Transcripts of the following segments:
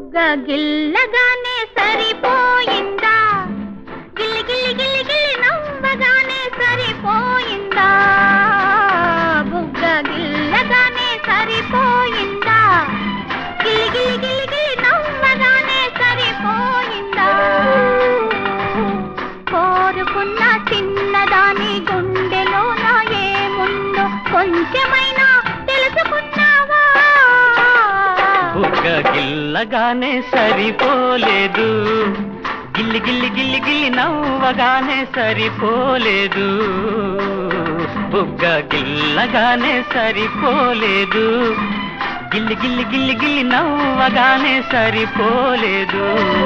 బుగ్గ గిల్లగానే సరిపోయిందా గిల్లి గిల్లి గిల్లి గిల్లి నవ్వగానే సరిపోయిందా బుగ్గ గిల్లగానే సరిపోయిందా గిల్లి గిల్లి గిల్లి గిల్లి నవ్వగానే సరిపోయిందా కోరుకున్న చిన్నదాని గుండెలో నా ఏముందో కొంచెమైనా తెలుసుకున్నావా బుగ్గ గిల్లగానే సరిపోలేదు గిల్లి గిల్లి గిల్లి గిల్లి నవ్వగానే సరిపోలేదు బుగ్గ గిల్లగానే సరిపోలేదు గిల్లి గిల్లి గిల్లి గిల్లి నవ్వగానే సరిపోలేదు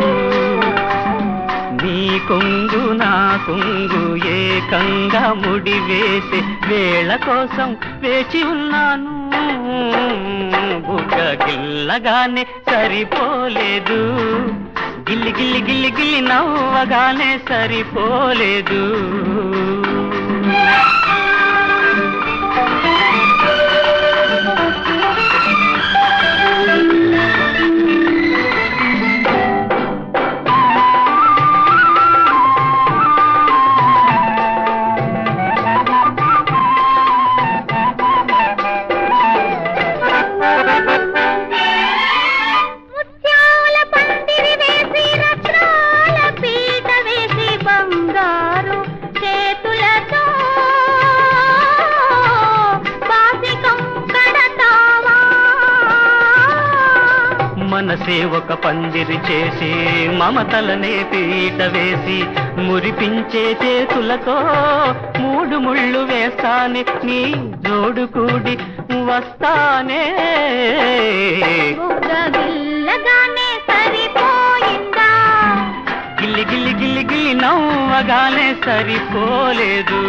నీ కొంగు నా కొంగు ఏకంగా ముడి వేసే వేళ కోసం వేచి ఉన్నాను బుగ్గ గిల్లగానే సరిపోలేదు గిల్లి గిల్లి గిల్లి గిల్లి నవ్వగానే సరిపోలేదు ముత్యాల పందిరి వేసి రత్నాల పీట వేసి బంగారు చేతులతో బాసికం కడతావా మనసే ఒక పందిరి చేసి మమతలనే పీట వేసి మురిపించే చేతులతో మూడు ముళ్ళు వేస్తానే నీ జోడు కూడి వస్తానే బుగ్గ గిల్లగానే సరిపోయిందా గిల్లి గిల్లి గిల్లి గిల్లి నవ్వగానే సరిపోలేదు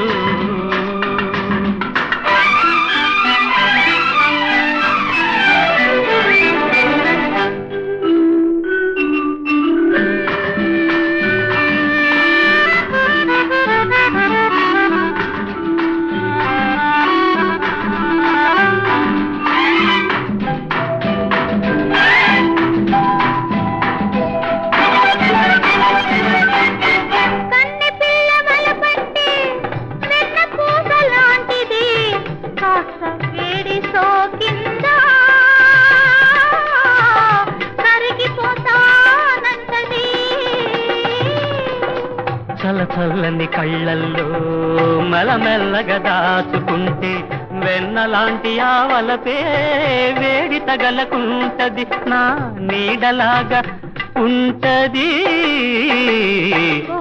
కన్నె పిల్ల వలపంటే వెన్న పూస లాంటిది కాస్త వేడి సోకిందా కరిగిపోతానంటది చల చల్లని కళ్ళల్లో మెల్లమెల్లగా దాచుకుంటే వెన్నలాంటి ఆవలపే వేడి తగలకుంటది నా నీడలాగా ఉంటది